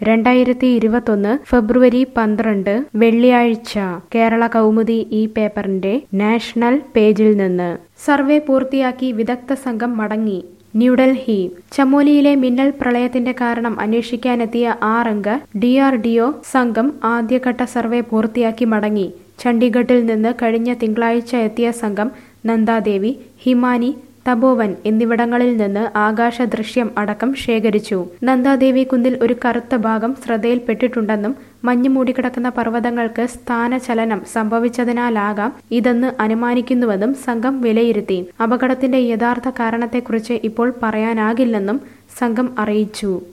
രണ്ടായിരത്തി ഇരുപത്തൊന്ന് ഫെബ്രുവരി പന്ത്രണ്ട് വെള്ളിയാഴ്ച കേരള കൗമുദി ഈ പേപ്പറിന്റെ നാഷണൽ പേജിൽ നിന്ന് സർവേ പൂർത്തിയാക്കി വിദഗ്ധ സംഘം മടങ്ങി ന്യൂഡൽഹി ചമോലിയിലെ മിന്നൽ പ്രളയത്തിന്റെ കാരണം അന്വേഷിക്കാനെത്തിയ ആറംഗ ഡി ആർ ഡി ഒ സംഘം ആദ്യഘട്ട സർവേ പൂർത്തിയാക്കി മടങ്ങി ചണ്ഡീഗഡിൽ നിന്ന് കഴിഞ്ഞ തിങ്കളാഴ്ച എത്തിയ സംഘം നന്ദാദേവി ഹിമാനി തപോവൻ എന്നിവിടങ്ങളിൽ നിന്ന് ആകാശ ദൃശ്യം അടക്കം ശേഖരിച്ചു നന്ദാദേവി കുന്നിൽ ഒരു കറുത്ത ഭാഗം ശ്രദ്ധയിൽപ്പെട്ടിട്ടുണ്ടെന്നും മഞ്ഞ് മൂടിക്കിടക്കുന്ന പർവ്വതങ്ങൾക്ക് സ്ഥാനചലനം സംഭവിച്ചതിനാലാകാം ഇതെന്ന് അനുമാനിക്കുന്നുവെന്നും സംഘം വിലയിരുത്തി അപകടത്തിന്റെ യഥാർത്ഥ കാരണത്തെക്കുറിച്ച് ഇപ്പോൾ പറയാനാകില്ലെന്നും സംഘം അറിയിച്ചു